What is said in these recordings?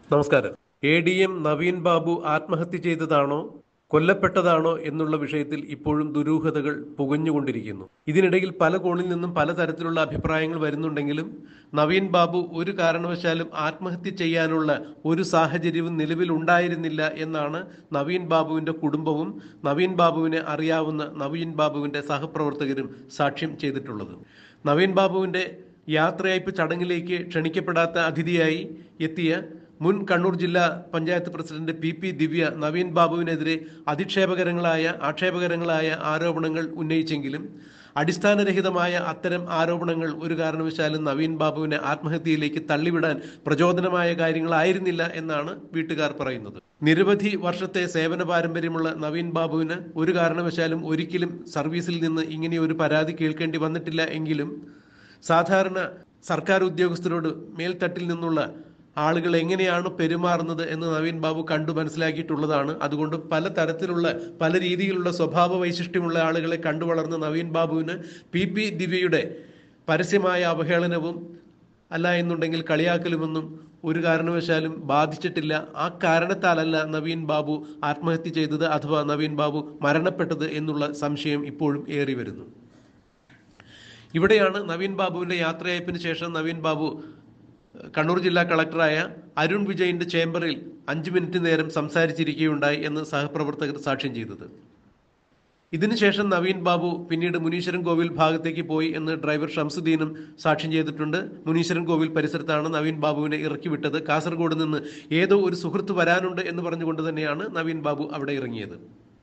നമസ്കാരം A D M Naveen Babu ആത്മഹത്യ ചെയ്തതാണോ കൊല്ലപ്പെട്ടതാണോ എന്നുള്ള വിഷയത്തിൽ ഇപ്പോഴും ദുരൂഹതകൾ പുകഞ്ഞുകൊണ്ടിരിക്കുന്നു ഇതിനിടയിൽ പല കോണിൽ നിന്നും പലതരത്തിലുള്ള അഭിപ്രായങ്ങൾ വരുന്നുണ്ടെങ്കിലും നവീൻ ബാബു ഒരു കാരണവശാലും ആത്മഹത്യ ചെയ്യാനുള്ള ഒരു സാഹചര്യവും നിലവിലുണ്ടായിരുന്നില്ല എന്നാണ് നവീൻ ബാബുവിന്റെ കുടുംബവും നവീൻ ബാബുവിനെ അറിയാവുന്ന നവീൻ ബാബുവിന്റെ സഹപ്രവർത്തകരും സാക്ഷ്യം ചെയ്തിട്ടുള്ളത് നവീൻ ബാബുവിന്റെ യാത്രയയപ്പ് ചടങ്ങിലേക്ക് ക്ഷണിക്കപ്പെടാത്ത അതിഥിയായി എത്തിയ മുൻ കണ്ണൂർ ജില്ലാ panchayat president P P Divya Naveen ബാബുവിനെതിരെ അധിക്ഷേപകരങ്ങളായ ആക്ഷേപകരങ്ങളായ ആരോപണങ്ങൾ ഉന്നയിച്ചെങ്കിലും അടിസ്ഥാനരഹിതമായ അത്തരം ആരോപണങ്ങൾ ഒരു കാരണവശാലും നവീൻ ബാബുവിനെ ആത്മഹത്യയിലേക്ക് തള്ളിവിടാൻ പ്രചോദനമായ കാര്യങ്ങളായിരുന്നില്ല എന്നാണ് വീട്ടുകാർ പറയുന്നത് നിരവധി വർഷത്തെ സേവന പാരമ്പര്യമുള്ള നവീൻ ബാബുവിന് ഒരു കാരണവശാലും ഒരിക്കലും സർവീസിൽ നിന്ന് ഇങ്ങനെ ഒരു പരാതി കേൾക്കേണ്ടി വന്നിട്ടില്ല എങ്കിലും സാധാരണ സർക്കാർ ഉദ്യോഗസ്ഥരോട് മേൽത്തട്ടിൽ നിന്നുള്ള ആളുകൾ എങ്ങനെയാണ് പെരുമാറുന്നത് എന്ന് നവീൻ ബാബു കണ്ടു മനസ്സിലാക്കിയിട്ടുള്ളതാണ് അതുകൊണ്ട് പല തരത്തിലുള്ള പല രീതിയിലുള്ള സ്വഭാവ വൈശിഷ്ട്യമുള്ള ആളുകളെ കണ്ടു വളർന്ന നവീൻ ബാബുവിന് പി പി ദിവ്യയുടെ പരസ്യമായ അവഹേളനവും അല്ല എന്നുണ്ടെങ്കിൽ കളിയാക്കലുമൊന്നും ഒരു കാരണവശാലും ബാധിച്ചിട്ടില്ല ആ കാരണത്താലല്ല നവീൻ ബാബു ആത്മഹത്യ ചെയ്തത് അഥവാ നവീൻ ബാബു മരണപ്പെട്ടത് എന്നുള്ള സംശയം ഇപ്പോഴും ഏറി വരുന്നു ഇവിടെയാണ് നവീൻ ബാബുവിന്റെ യാത്രയയപ്പിന് ശേഷം നവീൻ ബാബു കണ്ണൂർ ജില്ലാ കളക്ടറായ അരുൺ വിജയിന്റെ ചേംബറിൽ അഞ്ചു മിനിറ്റ് നേരം സംസാരിച്ചിരിക്കുകയുണ്ടായി എന്ന് സഹപ്രവർത്തകർ സാക്ഷ്യം ചെയ്തത് ഇതിനുശേഷം നവീൻ ബാബു പിന്നീട് മുനീശ്വരൻ കോവിൽ ഭാഗത്തേക്ക് പോയി എന്ന് ഡ്രൈവർ ഷംസുദ്ദീനും സാക്ഷ്യം ചെയ്തിട്ടുണ്ട് മുനീശ്വരൻ കോവിൽ പരിസരത്താണ് നവീൻ ബാബുവിനെ ഇറക്കി വിട്ടത് കാസർഗോഡ് നിന്ന് ഏതോ ഒരു സുഹൃത്ത് വരാനുണ്ട് എന്ന് പറഞ്ഞുകൊണ്ട് തന്നെയാണ് നവീൻ ബാബു അവിടെ ഇറങ്ങിയത്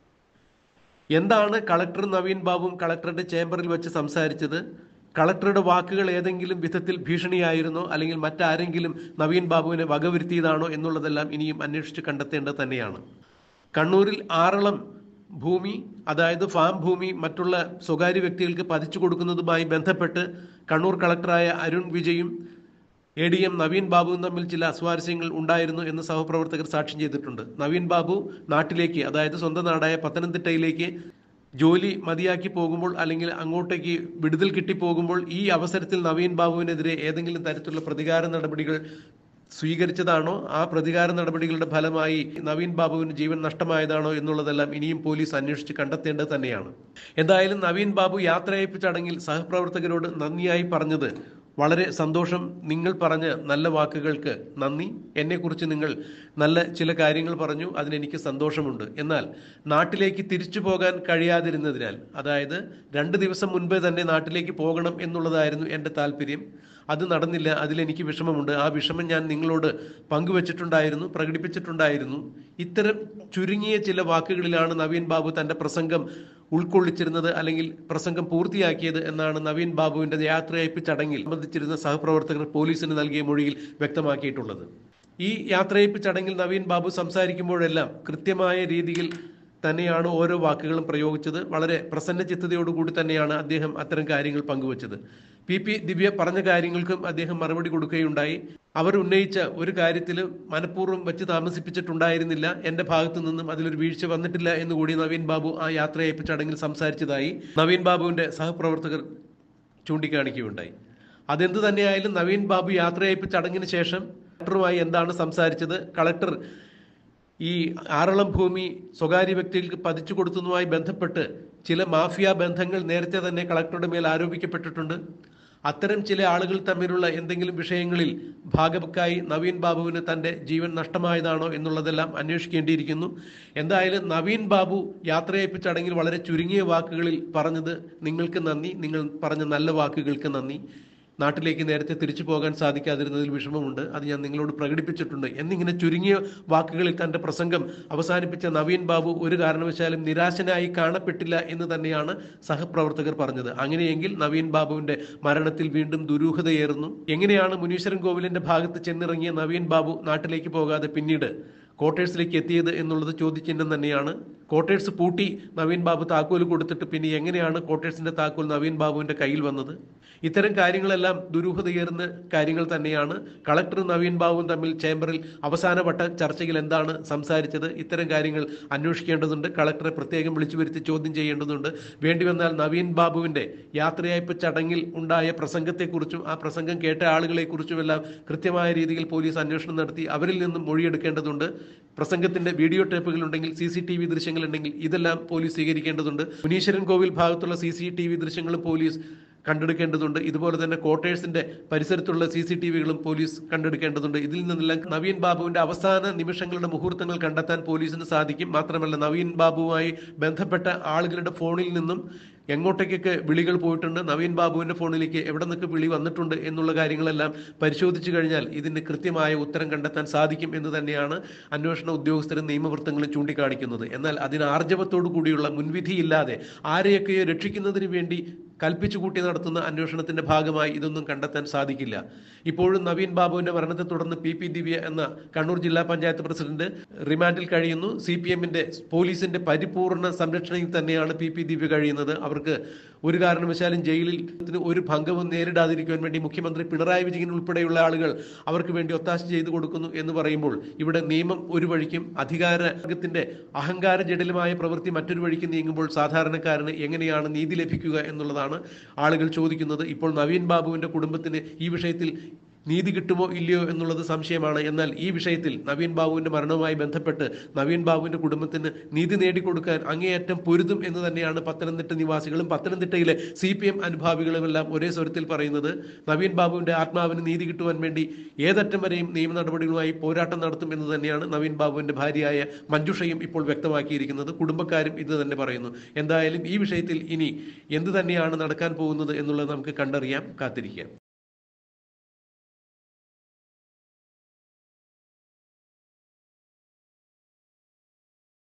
എന്താണ് കളക്ടർ നവീൻ ബാബുവും കളക്ടറുടെ ചേംബറിൽ വെച്ച് സംസാരിച്ചത് കളക്ടറുടെ വാക്കുകൾ ഏതെങ്കിലും വിധത്തിൽ ഭീഷണിയായിരുന്നോ അല്ലെങ്കിൽ മറ്റാരെങ്കിലും നവീൻ ബാബുവിനെ വകവരുത്തിയതാണോ എന്നുള്ളതെല്ലാം ഇനിയും അന്വേഷിച്ച് കണ്ടെത്തേണ്ടത് തന്നെയാണ് കണ്ണൂരിൽ ആറളം ഭൂമി അതായത് ഫാം ഭൂമി മറ്റുള്ള സ്വകാര്യ വ്യക്തികൾക്ക് പതിച്ചു കൊടുക്കുന്നതുമായി ബന്ധപ്പെട്ട് കണ്ണൂർ കളക്ടറായ അരുൺ വിജയും എ ഡി എം നവീൻ ബാബുവും തമ്മിൽ ചില അസ്വാരസ്യങ്ങൾ ഉണ്ടായിരുന്നു എന്ന് സഹപ്രവർത്തകർ സാക്ഷ്യം ചെയ്തിട്ടുണ്ട് നവീൻ ബാബു നാട്ടിലേക്ക് അതായത് സ്വന്തം നാടായ പത്തനംതിട്ടയിലേക്ക് ജോലി മതിയാക്കി പോകുമ്പോൾ അല്ലെങ്കിൽ അങ്ങോട്ടേക്ക് വിടുതൽ കിട്ടി പോകുമ്പോൾ ഈ അവസരത്തിൽ നവീൻ ബാബുവിനെതിരെ ഏതെങ്കിലും തരത്തിലുള്ള പ്രതികാര നടപടികൾ സ്വീകരിച്ചതാണോ ആ പ്രതികാര നടപടികളുടെ ഫലമായി നവീൻ ബാബുവിന് ജീവൻ നഷ്ടമായതാണോ എന്നുള്ളതെല്ലാം ഇനിയും പോലീസ് അന്വേഷിച്ച് കണ്ടെത്തേണ്ടത് തന്നെയാണ് എന്തായാലും നവീൻ ബാബു യാത്രയയപ്പ് ചടങ്ങിൽ സഹപ്രവർത്തകരോട് നന്ദിയായി പറഞ്ഞത് വളരെ സന്തോഷം നിങ്ങൾ പറഞ്ഞ നല്ല വാക്കുകൾക്ക് നന്ദി എന്നെക്കുറിച്ച് നിങ്ങൾ നല്ല ചില കാര്യങ്ങൾ പറഞ്ഞു അതിനെനിക്ക് സന്തോഷമുണ്ട് എന്നാൽ നാട്ടിലേക്ക് തിരിച്ചു പോകാൻ കഴിയാതിരുന്നതിനാൽ അതായത് രണ്ട് ദിവസം മുൻപേ തന്നെ നാട്ടിലേക്ക് പോകണം എന്നുള്ളതായിരുന്നു എൻ്റെ താല്പര്യം അത് നടന്നില്ല അതിലെനിക്ക് വിഷമമുണ്ട് ആ വിഷമം ഞാൻ നിങ്ങളോട് പങ്കുവച്ചിട്ടുണ്ടായിരുന്നു പ്രകടിപ്പിച്ചിട്ടുണ്ടായിരുന്നു ഇത്തരം ചുരുങ്ങിയ ചില വാക്കുകളിലാണ് നവീൻ ബാബു തന്റെ പ്രസംഗം ഉൾക്കൊള്ളിച്ചിരുന്നത് അല്ലെങ്കിൽ പ്രസംഗം പൂർത്തിയാക്കിയത് എന്നാണ് നവീൻ ബാബുവിന്റെ യാത്രയയപ്പ് ചടങ്ങിൽ സംബന്ധിച്ചിരുന്ന സഹപ്രവർത്തകർ പോലീസിന് നൽകിയ മൊഴിയിൽ വ്യക്തമാക്കിയിട്ടുള്ളത് ഈ യാത്രയയപ്പ് ചടങ്ങിൽ നവീൻ ബാബു സംസാരിക്കുമ്പോഴെല്ലാം കൃത്യമായ രീതിയിൽ തന്നെയാണ് ഓരോ വാക്കുകളും പ്രയോഗിച്ചത് വളരെ പ്രസന്ന ചിത്തതയോടുകൂടി തന്നെയാണ് അദ്ദേഹം അത്തരം കാര്യങ്ങൾ പങ്കുവച്ചത് പി പി ദിവ്യ പറഞ്ഞ കാര്യങ്ങൾക്കും അദ്ദേഹം മറുപടി കൊടുക്കുകയുണ്ടായി അവർ ഉന്നയിച്ച ഒരു കാര്യത്തിൽ മനഃപൂർവ്വം വെച്ച് താമസിപ്പിച്ചിട്ടുണ്ടായിരുന്നില്ല എന്റെ ഭാഗത്തു നിന്നും അതിലൊരു വീഴ്ച വന്നിട്ടില്ല എന്ന് കൂടി നവീൻ ബാബു ആ യാത്രയയപ്പ് ചടങ്ങിൽ സംസാരിച്ചതായി നവീൻ ബാബുവിന്റെ സഹപ്രവർത്തകർ ചൂണ്ടിക്കാണിക്കുകയുണ്ടായി അതെന്ത് തന്നെയായാലും നവീൻ ബാബു യാത്രയയപ്പ് ചടങ്ങിന് ശേഷം കളക്ടറുമായി എന്താണ് സംസാരിച്ചത് കളക്ടർ ഈ ആറളം ഭൂമി സ്വകാര്യ വ്യക്തികൾക്ക് പതിച്ചു കൊടുത്തതുമായി ബന്ധപ്പെട്ട് ചില മാഫിയ ബന്ധങ്ങൾ നേരത്തെ തന്നെ കളക്ടറുടെ മേൽ ആരോപിക്കപ്പെട്ടിട്ടുണ്ട് അത്തരം ചില ആളുകൾ തമ്മിലുള്ള എന്തെങ്കിലും വിഷയങ്ങളിൽ ഭാഗവക്കായി നവീൻ ബാബുവിന് തന്റെ ജീവൻ നഷ്ടമായതാണോ എന്നുള്ളതെല്ലാം അന്വേഷിക്കേണ്ടിയിരിക്കുന്നു എന്തായാലും നവീൻ ബാബു യാത്രയയപ്പ് ചടങ്ങിൽ വളരെ ചുരുങ്ങിയ വാക്കുകളിൽ പറഞ്ഞത് നിങ്ങൾക്ക് നന്ദി നിങ്ങൾ പറഞ്ഞ നല്ല വാക്കുകൾക്ക് നന്ദി നാട്ടിലേക്ക് നേരത്തെ തിരിച്ചു പോകാൻ സാധിക്കാതിരുന്നതിൽ വിഷമമുണ്ട് അത് ഞാൻ നിങ്ങളോട് പ്രകടിപ്പിച്ചിട്ടുണ്ട് എന്നിങ്ങനെ ചുരുങ്ങിയ വാക്കുകളിൽ തന്റെ പ്രസംഗം അവസാനിപ്പിച്ച നവീൻ ബാബു ഒരു കാരണവശാലും നിരാശനായി കാണപ്പെട്ടില്ല എന്ന് തന്നെയാണ് സഹപ്രവർത്തകർ പറഞ്ഞത് അങ്ങനെയെങ്കിൽ നവീൻ ബാബുവിന്റെ മരണത്തിൽ വീണ്ടും ദുരൂഹതയേറുന്നു എങ്ങനെയാണ് മുനീശ്വരൻ കോവിലിന്റെ ഭാഗത്ത് ചെന്നിറങ്ങിയ നവീൻ ബാബു നാട്ടിലേക്ക് പോകാതെ പിന്നീട് ക്വാർട്ടേഴ്സിലേക്ക് എത്തിയത് എന്നുള്ളത് ചോദ്യചിഹ്നം തന്നെയാണ് ക്വാർട്ടേഴ്സ് പൂട്ടി നവീൻ ബാബു താക്കോൽ കൊടുത്തിട്ട് പിന്നെ എങ്ങനെയാണ് ക്വാർട്ടേഴ്സിന്റെ താക്കോൽ നവീൻ ബാബുവിന്റെ കയ്യിൽ വന്നത് ഇത്തരം കാര്യങ്ങളെല്ലാം ദുരൂഹതയേറുന്ന കാര്യങ്ങൾ തന്നെയാണ് കളക്ടർ നവീൻ ബാബുവും തമ്മിൽ ചേംബറിൽ അവസാനവട്ട ചർച്ചയിൽ എന്താണ് സംസാരിച്ചത് ഇത്തരം കാര്യങ്ങൾ അന്വേഷിക്കേണ്ടതുണ്ട് കളക്ടറെ പ്രത്യേകം വിളിച്ചു വരുത്തി ചോദ്യം ചെയ്യേണ്ടതുണ്ട് വേണ്ടി വന്നാൽ നവീൻ ബാബുവിന്റെ യാത്രയയപ്പ് ചടങ്ങിൽ ഉണ്ടായ പ്രസംഗത്തെക്കുറിച്ചും ആ പ്രസംഗം കേട്ട ആളുകളെക്കുറിച്ചുമെല്ലാം കൃത്യമായ രീതിയിൽ പോലീസ് അന്വേഷണം നടത്തി അവരിൽ നിന്നും മൊഴിയെടുക്കേണ്ടതുണ്ട് പ്രസംഗത്തിന്റെ വീഡിയോ ടേപ്പുകൾ ഉണ്ടെങ്കിൽ സി സി ടി വി ദൃശ്യങ്ങൾ ഉണ്ടെങ്കിൽ ഇതെല്ലാം പോലീസ് സ്വീകരിക്കേണ്ടതുണ്ട് മുനീശ്വരൻ കോവിൽ ഭാഗത്തുള്ള സി സി ടി വി ദൃശ്യങ്ങളും പോലീസ് കണ്ടെടുക്കേണ്ടതുണ്ട് ഇതുപോലെ തന്നെ ക്വാർട്ടേഴ്സിന്റെ പരിസരത്തുള്ള സി സി ടി വികളും പോലീസ് കണ്ടെടുക്കേണ്ടതുണ്ട് ഇതിൽ നിന്നെല്ലാം നവീൻ ബാബുവിന്റെ അവസാന നിമിഷങ്ങളുടെ മുഹൂർത്തങ്ങൾ കണ്ടെത്താൻ പോലീസിന് സാധിക്കും മാത്രമല്ല നവീൻ ബാബുവുമായി ബന്ധപ്പെട്ട ആളുകളുടെ ഫോണിൽ നിന്നും എങ്ങോട്ടേക്കൊക്കെ വിളികൾ പോയിട്ടുണ്ട് നവീൻ ബാബുവിന്റെ ഫോണിലേക്ക് എവിടെ നിന്നൊക്കെ വിളി വന്നിട്ടുണ്ട് എന്നുള്ള കാര്യങ്ങളെല്ലാം പരിശോധിച്ചു കഴിഞ്ഞാൽ ഇതിന് കൃത്യമായ ഉത്തരം കണ്ടെത്താൻ സാധിക്കും എന്ന് തന്നെയാണ് അന്വേഷണ ഉദ്യോഗസ്ഥരും നിയമവൃത്തങ്ങളും ചൂണ്ടിക്കാണിക്കുന്നത് എന്നാൽ അതിന് ആർജവത്തോടു കൂടിയുള്ള മുൻവിധിയില്ലാതെ ആരെയൊക്കെയോ രക്ഷിക്കുന്നതിന് വേണ്ടി കൽപ്പിച്ചു കൂട്ടി നടത്തുന്ന അന്വേഷണത്തിന്റെ ഭാഗമായി ഇതൊന്നും കണ്ടെത്താൻ സാധിക്കില്ല ഇപ്പോഴും നവീൻ ബാബുവിന്റെ മരണത്തെ തുടർന്ന് പി പി ദിവ്യ എന്ന കണ്ണൂർ ജില്ലാ പഞ്ചായത്ത് പ്രസിഡന്റ് റിമാൻഡിൽ കഴിയുന്നു സി പി എമ്മിന്റെ പോലീസിന്റെ പരിപൂർണ സംരക്ഷണയിൽ തന്നെയാണ് പി പി ദിവ്യ കഴിയുന്നത് അവർക്ക് ഒരു കാരണവശാലും ജയിലിൽ ഒരു ഭംഗവും നേരിടാതിരിക്കുവാൻ വേണ്ടി മുഖ്യമന്ത്രി പിണറായി വിജയൻ ഉൾപ്പെടെയുള്ള ആളുകൾ അവർക്ക് വേണ്ടി ഒത്താശ ചെയ്തു കൊടുക്കുന്നു എന്ന് പറയുമ്പോൾ ഇവിടെ നിയമം ഒരു വഴിക്കും അധികാരത്തിന്റെ അഹങ്കാര ജടിലമായ പ്രവൃത്തി മറ്റൊരു വഴിക്ക് നീങ്ങുമ്പോൾ സാധാരണക്കാരന് എങ്ങനെയാണ് നീതി ലഭിക്കുക എന്നുള്ളതാണ് ആളുകൾ ചോദിക്കുന്നത് ഇപ്പോൾ നവീൻ ബാബുവിന്റെ കുടുംബത്തിന് ഈ വിഷയത്തിൽ നീതി കിട്ടുമോ ഇല്ലയോ എന്നുള്ളത് സംശയമാണ് എന്നാൽ ഈ വിഷയത്തിൽ നവീൻ ബാബുവിന്റെ മരണവുമായി ബന്ധപ്പെട്ട് നവീൻ ബാബുവിന്റെ കുടുംബത്തിന് നീതി നേടിക്കൊടുക്കാൻ അങ്ങേയറ്റം പൊരുതും എന്ന് തന്നെയാണ് പത്തനംതിട്ട നിവാസികളും പത്തനംതിട്ടയിലെ സി പി എം അനുഭാവികളുമെല്ലാം ഒരേ സ്വരത്തിൽ പറയുന്നത് നവീൻ ബാബുവിന്റെ ആത്മാവിന് നീതി കിട്ടുവാൻ വേണ്ടി ഏതറ്റം വരെയും നിയമ നടപടികളുമായി പോരാട്ടം നടത്തും എന്ന് തന്നെയാണ് നവീൻ ബാബുവിന്റെ ഭാര്യയായ മഞ്ജുഷയും ഇപ്പോൾ വ്യക്തമാക്കിയിരിക്കുന്നത് കുടുംബക്കാരും ഇത് തന്നെ പറയുന്നു എന്തായാലും ഈ വിഷയത്തിൽ ഇനി എന്ത് തന്നെയാണ് നടക്കാൻ പോകുന്നത് എന്നുള്ളത് നമുക്ക് കണ്ടറിയാം കാത്തിരിക്കാം